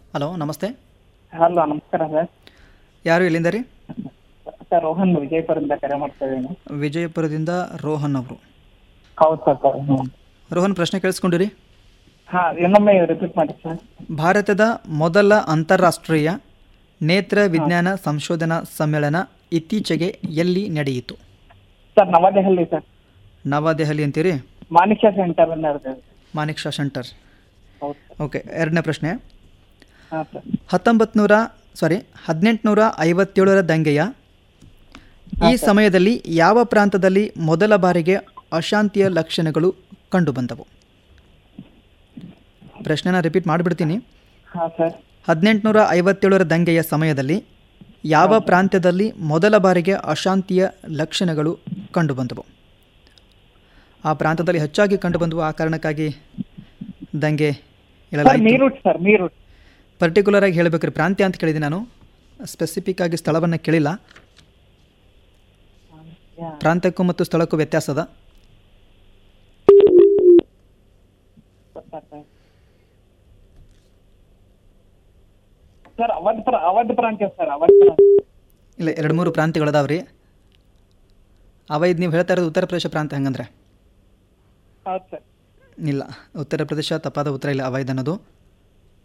hello ನಮಸ್ತೆ hello ನಮಸ್ಕಾರ sir ಯಾರು ಎಲ್ಲಿಂದ ರೀ ಸರ್ ರೋಹನ್ ವಿಜಯಪುರದಿಂದ ಕರೆ ಮಾಡ್ತಾ ಇದ್ದೀನಿ ವಿಜಯಪುರದಿಂದ ರೋಹನ್ ಅವರು ಹೌದು ಸರ್ ಸರ್ ಹ್ಞೂ ರೋಹನ್ ಪ್ರಶ್ನೆ ಕೇಳಿಸ್ಕೊಂಡಿರಿ ಹಾಂ ಇನ್ನೊಮ್ಮೆ ರಿಪೀಟ್ ಮಾಡಿ ಸರ್ ಭಾರತದ ಮೊದಲ ಅಂತಾರಾಷ್ಟ್ರೀಯ ನೇತ್ರ ವಿಜ್ಞಾನ ಸಂಶೋಧನಾ ಸಮ್ಮೇಳನ ಇತ್ತೀಚೆಗೆ ಎಲ್ಲಿ ನಡೆಯಿತು ಸರ್ ನವದೆಹಲಿ ಸರ್ ನವದೆಹಲಿ ಅಂತೀರಿ ಮಾಣಿಕ್ಯ ಸೆಂಟರ್ ನಡೆದಿದೆ ಮಾಣಿಕ್ ಶಾ ಸೆಂಟರ್ ಹೌದು ಸರ್ ಓಕೆ ಎರಡನೇ ಪ್ರಶ್ನೆ ಹಾಂ ಸರ್ ಹತ್ತೊಂಬತ್ತು ನೂರ ಸಾರಿ ಹದಿನೆಂಟುನೂರ ಐವತ್ತೇಳರ ದಂಗೆಯ ಈ ಸಮಯದಲ್ಲಿ ಯಾವ ಪ್ರಾಂತದಲ್ಲಿ ಮೊದಲ ಬಾರಿಗೆ ಅಶಾಂತಿಯ ಲಕ್ಷಣಗಳು ಕಂಡುಬಂದವು ಪ್ರಶ್ನೆನ ರಿಪೀಟ್ ಮಾಡಿಬಿಡ್ತೀನಿ ಹಾಂ ಸರ್ ಹದಿನೆಂಟುನೂರ ಐವತ್ತೇಳರ ದಂಗೆಯ ಸಮಯದಲ್ಲಿ ಯಾವ ಪ್ರಾಂತ್ಯದಲ್ಲಿ ಮೊದಲ ಬಾರಿಗೆ ಅಶಾಂತಿಯ ಲಕ್ಷಣಗಳು ಕಂಡುಬಂದವು ಆ ಪ್ರಾಂತದಲ್ಲಿ ಹೆಚ್ಚಾಗಿ ಕಂಡುಬಂದವು ಆ ಕಾರಣಕ್ಕಾಗಿ ದಂಗೆ ಸರ್ ಹೇಳಲಾಯಿತು ಮೀರೂಟ್ ಸರ್ ಮೀರೂಟ್ ಪರ್ಟಿಕ್ಯುಲರ್ ಆಗಿ ಹೇಳಬೇಕ್ರಿ ಪ್ರಾಂತ್ಯ ಅಂತ ಕೇಳಿದೆ ನಾನು ಸ್ಪೆಸಿಫಿಕ್ ಆಗಿ ಸ್ಥಳವನ್ನು ಕೇಳಿಲ್ಲ ಪ್ರಾಂತ್ಯಕ್ಕೂ ಮತ್ತು ಸ್ಥಳಕ್ಕೂ ವ್ಯತ್ಯಾಸ ಅದ ಸರ್ ಅವಧ್ ಪ್ರ ಅವಧ್ ಪ್ರಾಂತ್ಯ ಸರ್ ಅವಧ್ ಪ್ರಾಂತ್ಯ ಇಲ್ಲ ಎರಡು ಮೂರು ಪ್ರಾಂತ್ಯಗಳದಾವ ರೀ ಅವೈದ್ ನೀವು ಹೇಳ್ತಾ ಇರೋದು ಉತ್ತರ ಪ್ರದೇಶ ಪ್ರಾಂತ್ಯ ಹಂಗಂದ್ರೆ ಹೌದು ಸರ್ ಇಲ್ಲ ಉತ್ತರ ಪ್ರದೇಶ ತಪ್ಪಾದ ಉತ್ತರ ಇಲ್ಲ ಅವೈದ್ ಅನ್ನೋದು